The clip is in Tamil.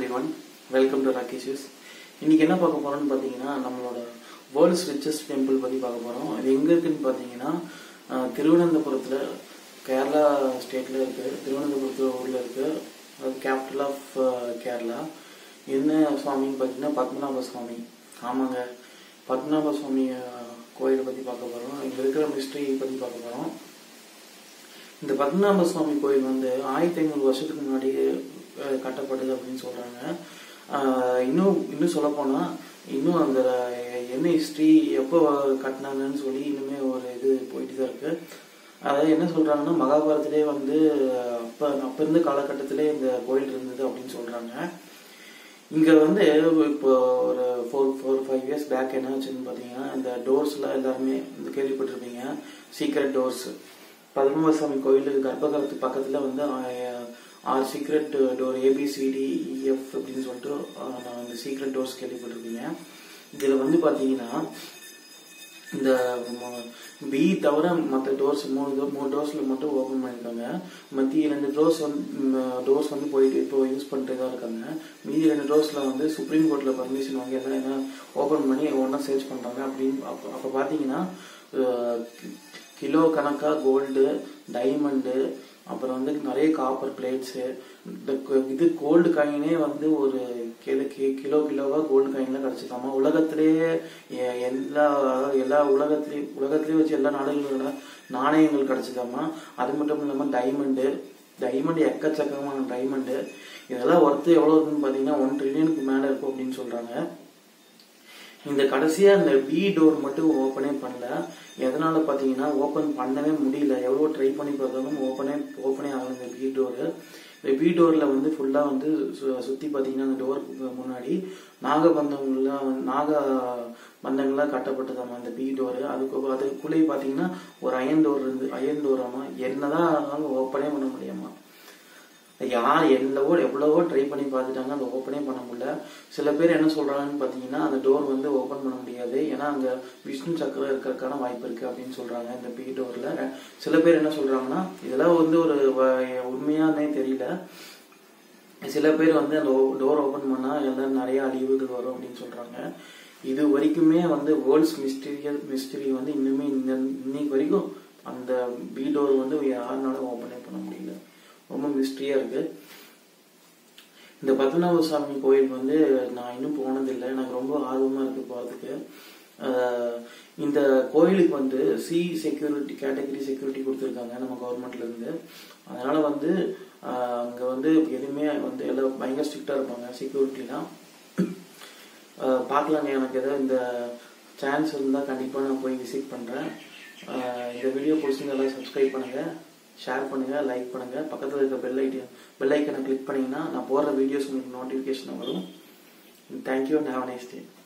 every everyone welcome to Rakesh's இன்னைக்கு என்ன பார்க்க போறோம்னு பார்த்தீங்கன்னா நம்மளோட வேர்ல்ட்ஸ் ரிச்சஸ்ட் டெம்பிள் பற்றி பார்க்க போகிறோம் இது எங்கே இருக்குன்னு பார்த்தீங்கன்னா அஹ், திருவனந்தபுரத்தில் கேரளா ஸ்டேட்டில் இருக்குது திருவனந்தபுரத்தில் ஊரில் இருக்குது அது கேபிட்டல் ஆஃப் கேரளா என்ன சுவாமின்னு பார்த்தீங்கன்னா பத்மநாப சுவாமி ஆமாங்க பத்மநாப சுவாமி அஹ், கோயிலை பற்றி பார்க்க போகிறோம் இங்கே இருக்கிற மிஸ்ட்ரி பற்றி பார்க்க போகிறோம் இந்த பத்மநாப சுவாமி கோயில் வந்து ஆயிரத்தி ஐநூறு வருஷத்துக்கு முன்னாடி அஹ், கட்டப்பட்டது அப்படின்னு சொல்றாங்க ஆஹ், இன்னும் இன்னும் சொல்ல போனா இன்னும் அந்த என்ன ஹிஸ்டரி எப்போ கட்டினாங்கன்னு சொல்லி இன்னுமே ஒரு இது போயிட்டு தான் இருக்கு அதாவது என்ன சொல்றாங்கன்னா மகாபாரதத்திலே வந்து அப்ப அப்ப இருந்த காலகட்டத்திலே இந்த கோயில் இருந்தது அப்படின்னு சொல்றாங்க இங்க வந்து இப்போ ஒரு four four five years back என்ன ஆச்சுன்னு பார்த்தீங்கன்னா இந்த டோர்ஸ்லாம் எல்லாருமே இந்த கேள்விப்பட்டிருப்பீங்க சீக்ரெட் டோர்ஸ் பத்மநாபசாமி கோயில் கர்ப்பகாலத்துக்கு பக்கத்துல வந்து ஆ- ஆறு சீக்ரெட் டோர் ஏபிசிடி இஎஃப் அப்படின்னு சொல்லிட்டு ஆ, நான் இந்த சீக்ரெட் டோர்ஸ் கேள்விப்பட்டிருப்பீங்க இதுல வந்து பாத்தீங்கன்னா இந்த பி தவிர மற்ற டோர்ஸ் மூணு door- மூணு டோர்ஸ்ல மட்டும் ஓபன் பண்ணிருக்காங்க மத்தி ரெண்டு டோர்ஸ் வந்து டோர்ஸ் வந்து போயிட்டு இப்போ யூஸ் பண்ணிட்டு தான் இருக்காங்க மீதி ரெண்டு டோர்ஸ்ல வந்து சுப்ரீம் கோர்ட்ல பர்மிஷன் வாங்கி எல்லாம் என்ன ஓபன் பண்ணி ஒன்றா சர்ச் பண்றாங்க அப்படின்னு அப்ப அப்ப பாத்தீங்கன்னா அஹ், கிலோ கணக்கா கோல்டு டைமண்டு அப்புறம் வந்து நிறைய காப்பர் பிளேட்ஸு இந்த கு- இது கோல்டு காயினே வந்து ஒரு கிலோ கி- கிலோ கிலோவா கோல்டு காயின்லாம் கிடைச்சிருக்காமா உலகத்திலேயே எ- எல்லா எல்லா உலகத்திலேயும் உலகத்திலேயே வச்சு எல்லா நாடுகளோட நாணயங்கள் கிடைச்சிதாமா அது மட்டும் இல்லாம டைமண்டு டைமண்ட் எக்கச்சக்கமான டைமண்டு இதெல்லாம் ஒர்த்து எவ்வளவு இருக்குன்னு பாத்தீங்கன்னா ஒன் ட்ரில்லியனுக்கு மேல இருக்கும் அப்படின்னு சொல்றாங்க இந்த கடைசியா இந்த பி டோர் மட்டும் ஓப்பனே பண்ணல எதனால பாத்தீங்கன்னா ஓபன் பண்ணவே முடியல எவ்வளவு ட்ரை பண்ணி பார்த்தாலும் ஓப்பனே ஓப்பனே ஆகல இந்த பி டோர் இந்த பி டோர்ல வந்து ஃபுல்லா வந்து சு- சுத்தி பாத்தீங்கன்னா அந்த டோருக்கு முன்னாடி நாகபந்தங்கள்லாம் வந்து- நாக பந்தங்கள்லாம் கட்டப்பட்டதாமா இந்த பி டோர் அதுக்கு அதுக்குள்ளே பாத்தீங்கன்னா ஒரு அயன் டோர் இருந்து அயன் டோர் ஆமா என்னதான் ஆனாலும் ஓப்பனே பண்ண முடியாமா யார் எவ்வளவோ எவ்வளவோ ட்ரை பண்ணி பார்த்துட்டாங்க அந்த ஓப்பனே பண்ண முடியல சில பேர் என்ன சொல்றாங்கன்னு பாத்தீங்கன்னா அந்த டோர் வந்து ஓபன் பண்ண முடியாது ஏன்னா அங்க விஷ்ணு சக்கரம் இருக்கிறதுக்கான வாய்ப்பு இருக்கு அப்படின்னு சொல்றாங்க இந்த பி டோர்ல சில பேர் என்ன சொல்றாங்கன்னா இதெல்லாம் வந்து ஒரு வ- உண்மையானே தெரியல சில பேர் வந்து அந்த டோர் ஓபன் பண்ணா எல்லாம் நிறைய அழிவுகள் வரும் அப்படின்னு சொல்றாங்க இது வரைக்குமே வந்து வேர்ல்ட்ஸ் மிஸ்டீரியல் மிஸ்டரி வந்து இன்னுமே இந்த இன்னைக்கு வரைக்கும் அந்த பி டோர் வந்து யாருனாலும் ஓபனே பண்ண முடியல ரொம்ப மிஸ்ட்ரியா இருக்கு இந்த பத்மநாப சுவாமி கோயில் வந்து நான் இன்னும் போனதில்லை எனக்கு ரொம்ப ஆர்வமா இருக்கு போறதுக்கு ஆஹ் இந்த கோயிலுக்கு வந்து சி செக்யூரிட்டி கேட்டகரி செக்யூரிட்டி கொடுத்துருக்காங்க நம்ம கவர்மெண்ட்ல இருந்து அதனால வந்து ஆஹ் அங்க வந்து எதுவுமே வந்து எல்லாம் பயங்கர ஸ்ட்ரிக்டா இருப்பாங்க செக்யூரிட்டிலாம் பார்க்கலாங்க எனக்கு ஏதாவது இந்த சான்ஸ் இருந்தால் கண்டிப்பாக நான் போய் விசிட் பண்ணுறேன் இந்த வீடியோ பிடிச்சிருந்தா சப்ஸ்கிரைப் பண்ணுங்கள் ஷேர் பண்ணுங்கள் லைக் பண்ணுங்கள் பக்கத்தில் இருக்க பெல் ஐட்டன் பெல் ஐக்கனை கிளிக் பண்ணிங்கன்னா நான் போடுற வீடியோஸ் உங்களுக்கு நோட்டிஃபிகேஷன் வரும் thank you and have nice day